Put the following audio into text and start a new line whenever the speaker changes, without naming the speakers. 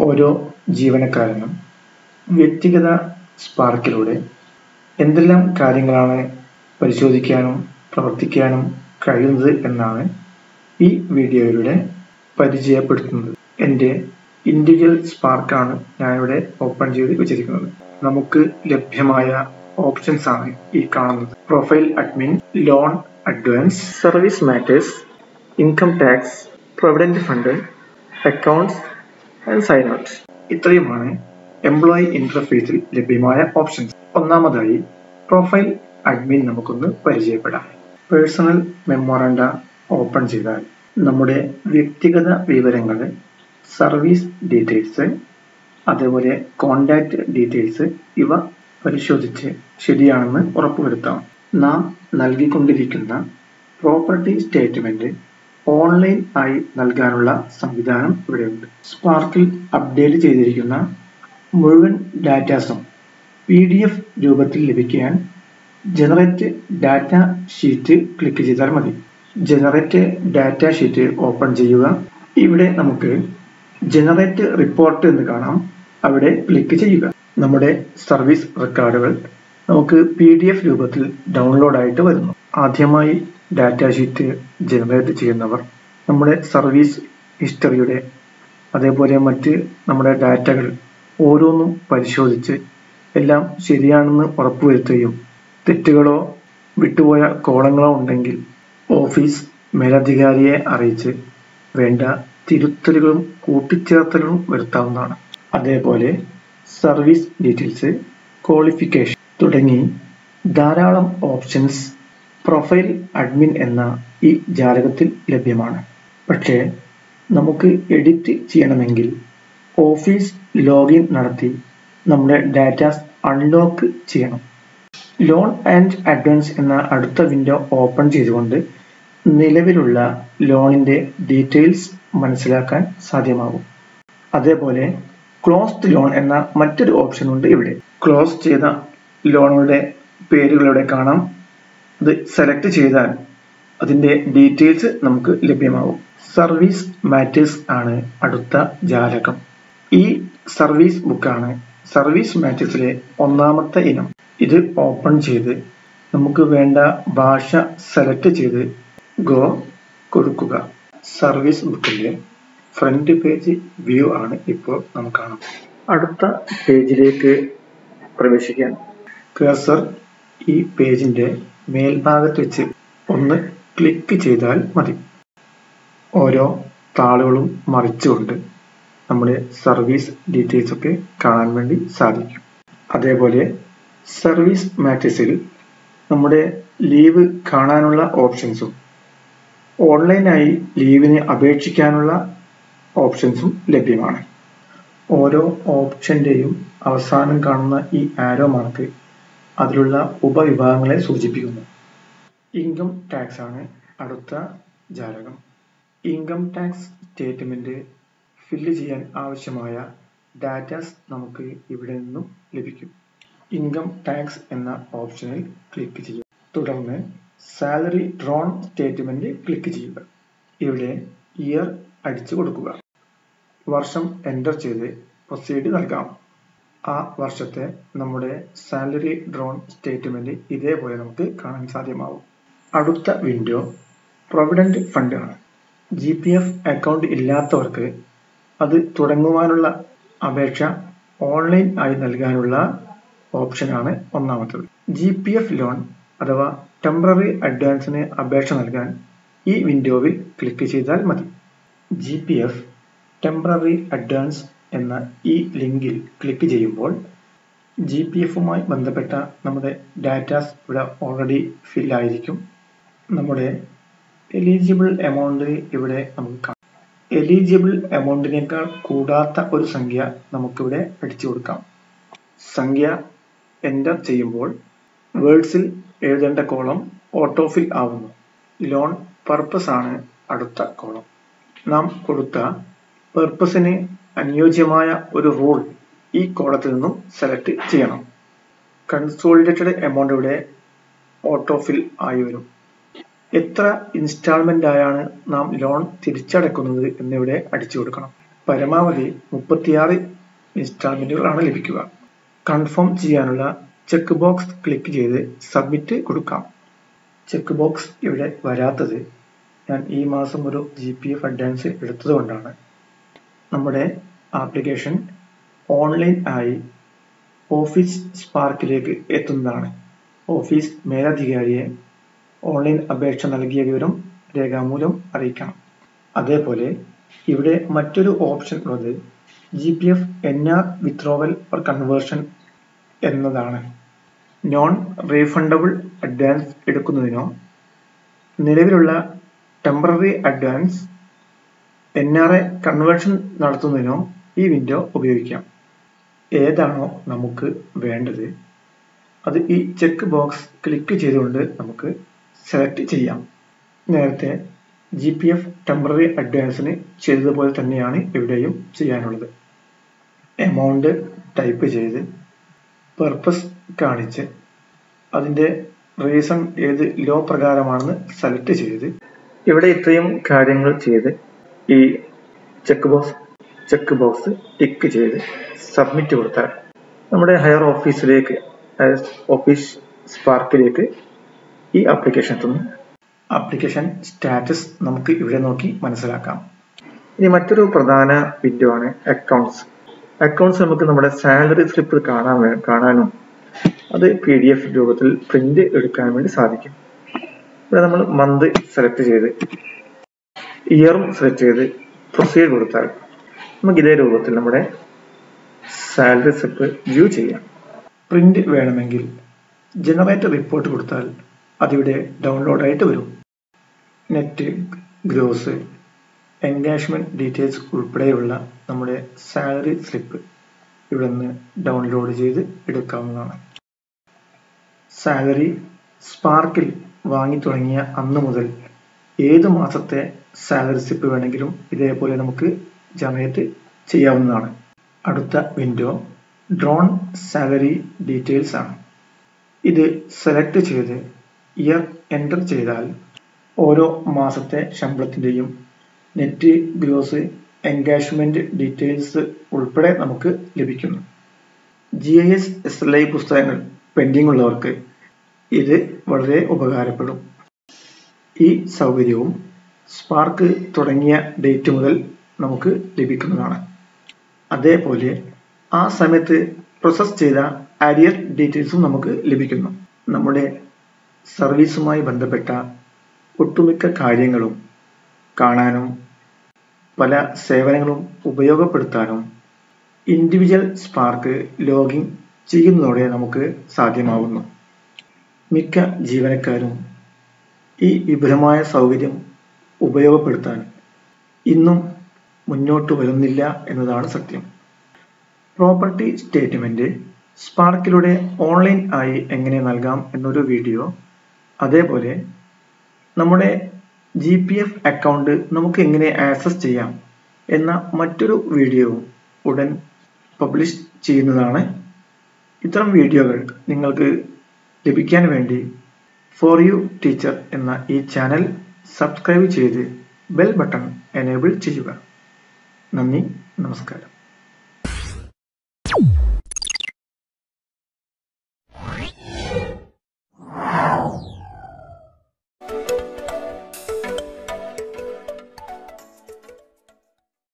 ഓരോ ജീവനക്കാരനും വ്യക്തിഗത സ്പാർക്കിലൂടെ എന്തെല്ലാം കാര്യങ്ങളാണ് പരിശോധിക്കാനും പ്രവർത്തിക്കാനും കഴിയുന്നത് എന്നാണ് ഈ വീഡിയോയിലൂടെ പരിചയപ്പെടുത്തുന്നത് എൻ്റെ ഇൻഡിവിജ്വൽ സ്പാർക്കാണ് ഞാനിവിടെ ഓപ്പൺ ചെയ്ത് വെച്ചിരിക്കുന്നത് നമുക്ക് ലഭ്യമായ ഓപ്ഷൻസ് ആണ് ഈ കാണുന്നത് profile admin loan advance service matters income tax provident fund accounts and sign out ഇത്രയുമാണ് എംപ്ലോയി ഇന്റർഫേസിൽ ലഭ്യമായ ഓപ്ഷൻസ് ഒന്നാമതായി പ്രൊഫൈൽ അഡ്മിൻ നമുക്കൊന്ന് പരിചയപ്പെടാം പേഴ്സണൽ മെമ്മോറണ്ട ഓപ്പൺ ചെയ്താൽ നമ്മുടെ വ്യക്തിഗത വിവരങ്ങൾ സർവീസ് ഡീറ്റെയിൽസ് അതേപോലെ കോണ്ടാക്ട് ഡീറ്റെയിൽസ് ഇവ പരിശോധിച്ച് ശരിയാണെന്ന് ഉറപ്പുവരുത്താം നാം നൽകിക്കൊണ്ടിരിക്കുന്ന പ്രോപ്പർട്ടി സ്റ്റേറ്റ്മെന്റ് ഓൺലൈൻ ആയി നൽകാനുള്ള സംവിധാനം ഇവിടെയുണ്ട് സ്പാർക്കിൽ അപ്ഡേറ്റ് ചെയ്തിരിക്കുന്ന മുഴുവൻ ഡാറ്റാസും പി ഡി എഫ് രൂപത്തിൽ ലഭിക്കാൻ ജനറേറ്റ് ഡാറ്റ ഷീറ്റ് ക്ലിക്ക് ചെയ്താൽ മതി ജനറേറ്റ് ഡാറ്റ ഷീറ്റ് ഓപ്പൺ ചെയ്യുക ഇവിടെ നമുക്ക് ജനറേറ്റ് റിപ്പോർട്ട് എന്ന് കാണാം അവിടെ ക്ലിക്ക് ചെയ്യുക നമ്മുടെ സർവീസ് റെക്കോർഡുകൾ നമുക്ക് പി ഡി എഫ് രൂപത്തിൽ ഡൗൺലോഡ് ആയിട്ട് വരുന്നു ആദ്യമായി ഡാറ്റ ഷീറ്റ് ജനറേറ്റ് ചെയ്യുന്നവർ നമ്മുടെ സർവീസ് ഹിസ്റ്ററിയുടെ അതേപോലെ മറ്റ് നമ്മുടെ ഡാറ്റകൾ ഓരോന്നും പരിശോധിച്ച് എല്ലാം ശരിയാണെന്ന് ഉറപ്പുവരുത്തുകയും തെറ്റുകളോ വിട്ടുപോയ കോളങ്ങളോ ഉണ്ടെങ്കിൽ ഓഫീസ് മേലധികാരിയെ അറിയിച്ച് വേണ്ട തിരുത്തലുകളും കൂട്ടിച്ചേർത്തലുകളും വരുത്താവുന്നതാണ് അതേപോലെ സർവീസ് ഡീറ്റെയിൽസ് ക്വാളിഫിക്കേഷൻ തുടങ്ങി ധാരാളം ഓപ്ഷൻസ് പ്രൊഫൈൽ അഡ്മിൻ എന്ന ഈ ജാലകത്തിൽ ലഭ്യമാണ് പക്ഷേ നമുക്ക് എഡിറ്റ് ചെയ്യണമെങ്കിൽ ഓഫീസ് ലോഗിൻ നടത്തി നമ്മുടെ ഡാറ്റാസ് അൺലോക്ക് ചെയ്യണം ലോൺ ആൻഡ് അഡ്വാൻസ് എന്ന അടുത്ത വിൻഡോ ഓപ്പൺ ചെയ്തുകൊണ്ട് നിലവിലുള്ള ലോണിന്റെ ഡീറ്റെയിൽസ് മനസ്സിലാക്കാൻ സാധ്യമാകും അതേപോലെ ക്ലോസ്ഡ് ലോൺ എന്ന മറ്റൊരു ഓപ്ഷൻ ഉണ്ട് ഇവിടെ ക്ലോസ് ചെയ്ത ലോണുകളുടെ പേരുകളിവിടെ കാണാം അത് സെലക്ട് ചെയ്താൽ അതിന്റെ ഡീറ്റെയിൽസ് നമുക്ക് ലഭ്യമാവും സർവീസ് മാറ്റേഴ്സ് ആണ് അടുത്ത ജാലകം ഈ സർവീസ് ബുക്കാണ് സർവീസ് മാറ്റേഴ്സിലെ ഒന്നാമത്തെ ഇനം ഇത് ഓപ്പൺ ചെയ്ത് നമുക്ക് വേണ്ട ഭാഷ സെലക്ട് ചെയ്ത് ഗോ കൊടുക്കുക സർവീസ് ബുക്കിന്റെ ഫ്രണ്ട് പേജ് വ്യൂ ആണ് ഇപ്പോൾ നമുക്ക് കാണാം അടുത്ത പേജിലേക്ക് പ്രവേശിക്കാൻ കേസർ ഈ പേജിന്റെ മേൽഭാഗത്ത് വെച്ച് ഒന്ന് ക്ലിക്ക് ചെയ്താൽ മതി ഓരോ താളുകളും മറിച്ചുകൊണ്ട് നമ്മുടെ സർവീസ് ഡീറ്റെയിൽസ് ഒക്കെ കാണാൻ വേണ്ടി സാധിക്കും അതേപോലെ സർവീസ് മാറ്റേഴ്സിൽ നമ്മുടെ ലീവ് കാണാനുള്ള ഓപ്ഷൻസും ഓൺലൈനായി ലീവിന് അപേക്ഷിക്കാനുള്ള ഓപ്ഷൻസും ലഭ്യമാണ് ഓരോ ഓപ്ഷന്റെയും അവസാനം കാണുന്ന ഈ ആരോ മാർക്ക് അതിലുള്ള ഉപവിഭാഗങ്ങളെ സൂചിപ്പിക്കുന്നു ഇൻകം ടാക്സ് ആണ് അടുത്ത ജാലകം ഇൻകം ടാക്സ് സ്റ്റേറ്റ്മെന്റ് ഫില്ല് ചെയ്യാൻ ആവശ്യമായ ഡാറ്റാസ് നമുക്ക് ഇവിടെ നിന്നും ലഭിക്കും ഇൻകം ടാക്സ് എന്ന ഓപ്ഷനിൽ ക്ലിക്ക് ചെയ്യുക തുടർന്ന് സാലറി ഡ്രോൺ സ്റ്റേറ്റ്മെന്റ് ക്ലിക്ക് ചെയ്യുക ഇവിടെ ഇയർ അടിച്ചു കൊടുക്കുക വർഷം എൻ്റർ ചെയ്ത് പ്രൊസീഡ് നൽകാം ആ വർഷത്തെ നമ്മുടെ സാലറി ഡ്രോൺ സ്റ്റേറ്റ്മെന്റ് ഇതേപോലെ നമുക്ക് കാണാൻ സാധ്യമാവും അടുത്ത വിൻഡോ പ്രൊവിഡന്റ് ഫണ്ട് ആണ് ജി പി എഫ് അക്കൗണ്ട് ഇല്ലാത്തവർക്ക് അത് തുടങ്ങുവാനുള്ള അപേക്ഷ ഓൺലൈൻ ആയി നൽകാനുള്ള ഓപ്ഷനാണ് ഒന്നാമത്തത് ജി പി എഫ് ലോൺ അഥവാ ടെമ്പററി അഡ്വാൻസിന് അപേക്ഷ നൽകാൻ ഈ വിൻഡോവിൽ ക്ലിക്ക് ചെയ്താൽ മതി G P F temporary advance എന്ന ഈ ലിങ്കിൽ ക്ലിക്ക് ചെയ്യുമ്പോൾ ജി പി എഫുമായി ബന്ധപ്പെട്ട നമ്മുടെ ഡാറ്റാസ് ഇവിടെ ഓൾറെഡി ഫിൽ ആയിരിക്കും നമ്മുടെ എലിജിബിൾ എമൗണ്ട് ഇവിടെ നമുക്ക് കാണാം എലിജിബിൾ എമൗണ്ടിനേക്കാൾ കൂടാത്ത ഒരു സംഖ്യ നമുക്കിവിടെ അടിച്ചു കൊടുക്കാം സംഖ്യ എൻ്റർ ചെയ്യുമ്പോൾ വേർഡ്സിൽ എഴുതേണ്ട കോളം ഓട്ടോഫിൽ ആവുന്നു ലോൺ പർപ്പസ് ആണ് അടുത്ത കോളം നാം കൊടുത്ത പർപ്പസിന് അനുയോജ്യമായ ഒരു റൂൾ ഈ കോളത്തിൽ നിന്നും സെലക്ട് ചെയ്യണം കൺസോളിഡേറ്റഡ് എമൗണ്ട് ഇവിടെ ഓട്ടോഫിൽ ആയി വരും എത്ര ഇൻസ്റ്റാൾമെന്റ് ആയാണ് നാം ലോൺ തിരിച്ചടക്കുന്നത് എന്നിവിടെ അടിച്ചു കൊടുക്കണം പരമാവധി മുപ്പത്തിയാറ് ഇൻസ്റ്റാൾമെന്റുകളാണ് ലഭിക്കുക കൺഫേം ചെയ്യാനുള്ള ചെക്ക് ബോക്സ് ക്ലിക്ക് ചെയ്ത് സബ്മിറ്റ് കൊടുക്കാം ചെക്ക് ബോക്സ് ഇവിടെ വരാത്തത് ഞാൻ ഈ മാസം ഒരു ജി പി എഫ് അഡ്വാൻസ് എടുത്തതുകൊണ്ടാണ് നമ്മുടെ ആപ്ലിക്കേഷൻ ഓൺലൈൻ ആയി ഓഫീസ് സ്പാർക്കിലേക്ക് എത്തുന്നതാണ് ഓഫീസ് മേലധികാരിയെ ഓൺലൈൻ അപേക്ഷ നൽകിയ വിവരം രേഖാമൂലം അറിയിക്കണം അതേപോലെ ഇവിടെ മറ്റൊരു ഓപ്ഷൻ ഉള്ളത് G P F N R withdrawal or conversion എന്നതാണ് നോൺ റീഫണ്ടബിൾ അഡ്വാൻസ് എടുക്കുന്നതിനോ നിലവിലുള്ള temporary advance N R A conversion നടത്തുന്നതിനോ ഈ വിൻഡോ ഉപയോഗിക്കാം ഏതാണോ നമുക്ക് വേണ്ടത് അത് ഈ ചെക്ക് ബോക്സ് ക്ലിക്ക് ചെയ്തുകൊണ്ട് നമുക്ക് സെലക്ട് ചെയ്യാം നേരത്തെ ജി പി എഫ് ടെമ്പററി അഡ്വാൻസിന് ചെയ്തതുപോലെ തന്നെയാണ് ഇവിടെയും ചെയ്യാനുള്ളത് എമൗണ്ട് ടൈപ്പ് ചെയ്ത് പർപ്പസ് കാണിച്ച് അതിൻ്റെ റീസൺ ഏത് ലോ പ്രകാരമാണെന്ന് സെലക്ട് ചെയ്ത് ഇവിടെ ഇത്രയും കാര്യങ്ങൾ ചെയ്ത് ഈ check box check box tick ചെയ്ത് സബ്മിറ്റ് കൊടുത്താൽ നമ്മുടെ ഹയർ ഓഫീസിലേക്ക് ഓഫീസ് സ്പാർക്കിലേക്ക് ഈ ആപ്ലിക്കേഷൻ എത്തുന്നു ആപ്ലിക്കേഷൻ സ്റ്റാറ്റസ് നമുക്ക് ഇവിടെ നോക്കി മനസ്സിലാക്കാം ഇനി മറ്റൊരു പ്രധാന വിൻഡോ ആണ് അക്കൗണ്ട്സ് അക്കൗണ്ട്സ് നമുക്ക് നമ്മുടെ സാലറി സ്ലിപ്പ് കാണാൻ കാണാനും അത് പി ഡി എഫ് രൂപത്തിൽ പ്രിന്റ് എടുക്കാൻ വേണ്ടി സാധിക്കും ഇവിടെ നമ്മൾ മന്ത് സെലക്ട് ചെയ്ത് ഇയറും സെലക്ട് ചെയ്ത് പ്രൊസീഡ് കൊടുത്താൽ നമുക്ക് ഇതേ രൂപത്തിൽ നമ്മുടെ സാലറി സ്ലിപ്പ് വ്യൂ ചെയ്യാം പ്രിന്റ് വേണമെങ്കിൽ ജനറേറ്റ് റിപ്പോർട്ട് കൊടുത്താൽ അതിവിടെ ഡൗൺലോഡ് ആയിട്ട് വരും നെറ്റ് ഗ്രോസ് എൻഗേജ്മെന്റ് ഡീറ്റെയിൽസ് ഉൾപ്പെടെയുള്ള നമ്മുടെ സാലറി സ്ലിപ്പ് ഇവിടെ നിന്ന് ഡൗൺലോഡ് ചെയ്ത് എടുക്കാവുന്നതാണ് സാലറി സ്പാർക്കിൽ വാങ്ങി തുടങ്ങിയ അന്ന് മുതൽ ഏത് മാസത്തെ സാലറി സ്ലിപ്പ് വേണമെങ്കിലും ഇതേപോലെ നമുക്ക് ജനറേറ്റ് ചെയ്യാവുന്നതാണ് അടുത്ത വിൻഡോ ഡ്രോൺ സാലറി ഡീറ്റെയിൽസ് ആണ് ഇത് സെലക്ട് ചെയ്ത് ഇയർ എൻ്റർ ചെയ്താൽ ഓരോ മാസത്തെ ശമ്പളത്തിൻ്റെയും നെറ്റ് ഗ്രോസ് എൻഗേജ്മെന്റ് ഡീറ്റെയിൽസ് ഉൾപ്പെടെ നമുക്ക് ലഭിക്കുന്നു G I S S L I പുസ്തകങ്ങൾ പെൻഡിംഗ് ഉള്ളവർക്ക് ഇത് വളരെ ഉപകാരപ്പെടും ഈ സൗകര്യവും സ്പാർക്ക് തുടങ്ങിയ ഡേറ്റ് മുതൽ നമുക്ക് ലഭിക്കുന്നതാണ് അതേപോലെ ആ സമയത്ത് പ്രോസസ് ചെയ്ത അരിയർ ഡീറ്റെയിൽസും നമുക്ക് ലഭിക്കുന്നു നമ്മുടെ സർവീസുമായി ബന്ധപ്പെട്ട ഒട്ടുമിക്ക കാര്യങ്ങളും കാണാനും പല സേവനങ്ങളും ഉപയോഗപ്പെടുത്താനും ഇൻഡിവിജ്വൽ സ്പാർക്ക് ലോഗിൻ ചെയ്യുന്നതോടെ നമുക്ക് സാധ്യമാകുന്നു മിക്ക ജീവനക്കാരും ഈ വിപുലമായ സൗകര്യം ഉപയോഗപ്പെടുത്താൻ ഇന്നും മുന്നോട്ട് വരുന്നില്ല എന്നതാണ് സത്യം പ്രോപ്പർട്ടി സ്റ്റേറ്റ്മെന്റ് സ്പാർക്കിലൂടെ ഓൺലൈൻ ആയി എങ്ങനെ നൽകാം എന്നൊരു വീഡിയോ അതേപോലെ നമ്മുടെ ജി പി എഫ് അക്കൗണ്ട് നമുക്ക് എങ്ങനെ ആക്സസ് ചെയ്യാം എന്ന മറ്റൊരു വീഡിയോവും ഉടൻ പബ്ലിഷ് ചെയ്യുന്നതാണ് ഇത്തരം വീഡിയോകൾ നിങ്ങൾക്ക് ലഭിക്കാൻ വേണ്ടി ഫോർ യു ടീച്ചർ എന്ന ഈ ചാനൽ സബ്സ്ക്രൈബ് ചെയ്ത് ബെൽ ബട്ടൺ എനേബിൾ ചെയ്യുക നന്ദി നമസ്കാരം